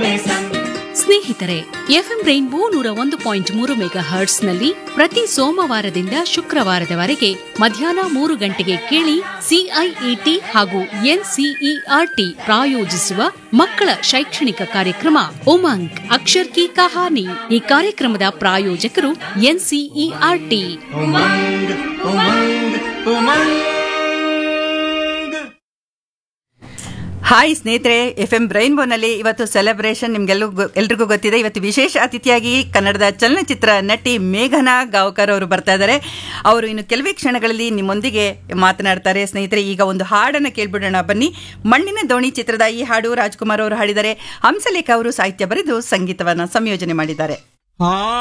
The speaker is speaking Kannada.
ಸ್ನೇಹಿತರೆ ಎಫ್ಎಂ ರೈನ್ಬೋ ನೂರ ಒಂದು ಪಾಯಿಂಟ್ ಮೂರು ಮೆಗಾ ಹರ್ಟ್ಸ್ನಲ್ಲಿ ಪ್ರತಿ ಸೋಮವಾರದಿಂದ ಶುಕ್ರವಾರದವರೆಗೆ ಮಧ್ಯಾಹ್ನ ಮೂರು ಗಂಟೆಗೆ ಕೇಳಿ ಸಿಐಇಟಿ ಹಾಗೂ ಎನ್ಸಿಇಆರ್ಟಿ ಪ್ರಾಯೋಜಿಸುವ ಮಕ್ಕಳ ಶೈಕ್ಷಣಿಕ ಕಾರ್ಯಕ್ರಮ ಉಮಂಗ್ ಅಕ್ಷರ್ ಕಿ ಕಹಾನಿ ಈ ಕಾರ್ಯಕ್ರಮದ ಪ್ರಾಯೋಜಕರು ಎನ್ಸಿಇಆರ್ಟಿ ಉಮಂಗ್ ಉಮಂಗ್ ಉಮಂಗ್ ಹಾಯ್ ಸ್ನೇಹಿತರೆ ಎಫ್ ಎಂ ರೈನ್ಬೋನಲ್ಲಿ ಇವತ್ತು ಸೆಲೆಬ್ರೇಷನ್ ನಿಮ್ಗೆಲ್ಲೂ ಎಲ್ರಿಗೂ ಗೊತ್ತಿದೆ ಇವತ್ತು ವಿಶೇಷ ಅತಿಥಿಯಾಗಿ ಕನ್ನಡದ ಚಲನಚಿತ್ರ ನಟಿ ಮೇಘನಾ ಗಾವ್ಕರ್ ಅವರು ಬರ್ತಾ ಇದ್ದಾರೆ ಅವರು ಇನ್ನು ಕೆಲವೇ ಕ್ಷಣಗಳಲ್ಲಿ ನಿಮ್ಮೊಂದಿಗೆ ಮಾತನಾಡ್ತಾರೆ ಸ್ನೇಹಿತರೆ ಈಗ ಒಂದು ಹಾಡನ್ನು ಕೇಳ್ಬಿಡೋಣ ಬನ್ನಿ ಮಣ್ಣಿನ ದೋಣಿ ಚಿತ್ರದ ಈ ಹಾಡು ರಾಜ್ಕುಮಾರ್ ಅವರು ಹಾಡಿದ್ದಾರೆ ಹಂಸಲೇಖ ಅವರು ಸಾಹಿತ್ಯ ಬರೆದು ಸಂಗೀತವನ್ನು ಸಂಯೋಜನೆ ಮಾಡಿದ್ದಾರೆ ಆ